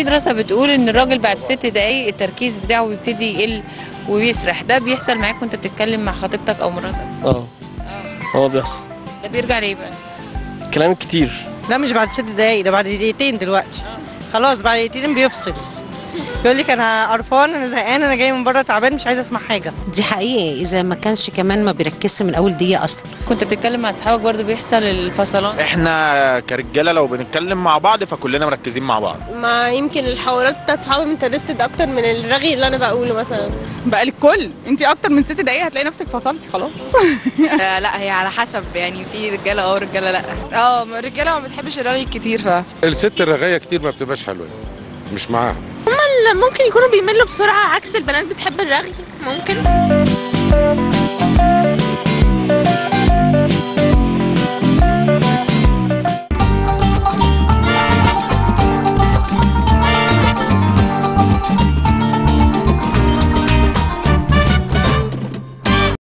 دراسة بتقول ان الراجل بعد ست دقايق التركيز بتاعه بيبتدي يقل ويسرح ده بيحصل معاك وانت بتتكلم مع خطيبتك او مراتك اه هو بيحصل ده بيرجع ليه بقى كلام كتير لا مش بعد ست دقايق ده بعد دقيقتين دلوقتي خلاص بعد دقيقتين بيفصل يقول لك انا قرفان انا زهقان انا جاي من بره تعبان مش عايزه اسمع حاجه دي حقيقي اذا ما كانش كمان ما بيركزش من اول دقيقه اصلا كنت بتتكلم مع اصحابك برضو بيحصل الفصلان احنا كرجاله لو بنتكلم مع بعض فكلنا مركزين مع بعض ما يمكن الحوارات بتاعت صحابي انترستد اكتر من الرغي اللي انا بقوله مثلا بقى للكل انت اكتر من ست دقايق هتلاقي نفسك فصلتي خلاص لا هي على حسب يعني في رجاله اه ورجاله لا اه الرجاله ما بتحبش الرغي كتير ف الست الرغايه كتير ما بتبقاش حلوه مش معاها ممكن يكونوا بيملوا بسرعه عكس البنات بتحب الرغي ممكن